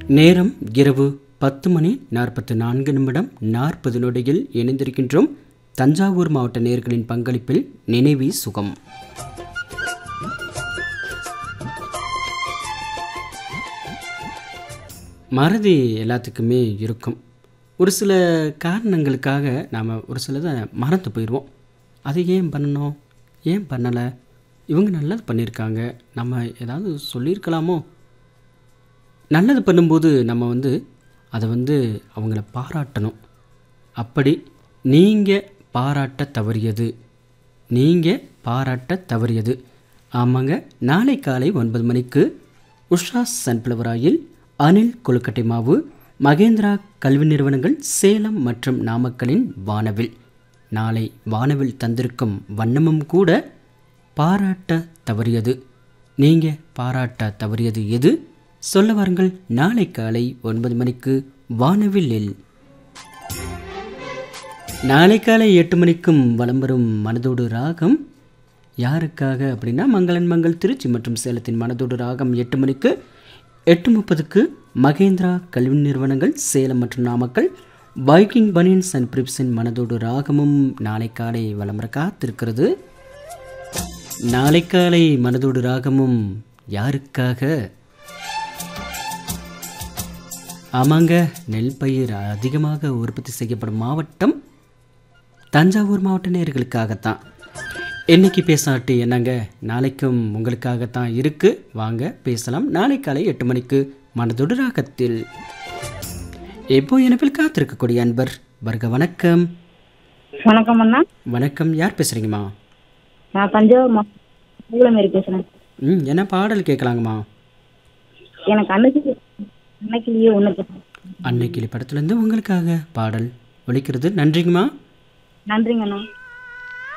நேரம் இரவு பத்து மணி நாற்பத்து நான்கு நிமிடம் நாற்பது நொடியில் இணைந்திருக்கின்றோம் தஞ்சாவூர் மாவட்ட நேர்களின் பங்களிப்பில் நினைவி சுகம் மறதி எல்லாத்துக்குமே இருக்கும் ஒரு சில காரணங்களுக்காக நாம் ஒரு சிலதை மறந்து போயிடுவோம் அது ஏன் பண்ணணும் ஏன் பண்ணலை இவங்க நல்லது பண்ணியிருக்காங்க நம்ம ஏதாவது சொல்லியிருக்கலாமோ நல்லது பண்ணும்போது நம்ம வந்து அதை வந்து அவங்கள பாராட்டணும் அப்படி நீங்கள் பாராட்ட தவறியது நீங்கள் பாராட்ட தவறியது ஆமாங்க நாளை காலை ஒன்பது மணிக்கு உஷா சன்ஃப்ளவர் ஆயில் அனில் கொழுக்கட்டை மாவு மகேந்திரா கல்வி நிறுவனங்கள் சேலம் மற்றும் நாமக்கலின் வானவில் நாளை வானவில் தந்திருக்கும் வண்ணமும் கூட பாராட்ட தவறியது நீங்கள் பாராட்ட தவறியது எது சொல்ல வாருங்கள் நாளை காலை ஒன்பது மணிக்கு வானவில்லில் நாளை காலை எட்டு மணிக்கும் வலம் வரும் மனதோடு ராகம் யாருக்காக அப்படின்னா மங்களன் மங்கள் திருச்சி மற்றும் சேலத்தின் மனதோடு ராகம் எட்டு மணிக்கு எட்டு முப்பதுக்கு மகேந்திரா கல்வி நிறுவனங்கள் சேலம் மற்றும் நாமக்கல் பைக்கிங் பனியன்ஸ் அண்ட் பிரிப்ஸின் மனதோடு ராகமும் நாளை காலை வலம் வர காத்திருக்கிறது நாளை காலை மனதோடு ராகமும் யாருக்காக ஆமாங்க நெல் பயிர் அதிகமாக உற்பத்தி செய்யப்படும் மாவட்டம் தஞ்சாவூர் மாவட்ட நேர்களுக்காகத்தான் இன்னைக்கு பேசாட்டு என்னங்க நாளைக்கும் உங்களுக்காகத்தான் இருக்கு வாங்க பேசலாம் நாளை காலை எட்டு மணிக்கு மனதொடு ராகத்தில் எப்போ எனப்பில் காத்திருக்கக்கூடிய அன்பர் வருக வணக்கம் வணக்கம் அண்ணா வணக்கம் யார் பேசுறீங்கம்மா நான் தஞ்சாவூர் மாவட்டம் மாரி பேசுறேன் ம் என்ன பாடல் கேட்கலாங்கம்மா எனக்கு அன்னைக்கு அன்னைக்கு ஒன்று அன்னைக்கிளி படத்துலேருந்து உங்களுக்காக பாடல் ஒலிக்கிறது நன்றிங்கம்மா நன்றிங்க அண்ணா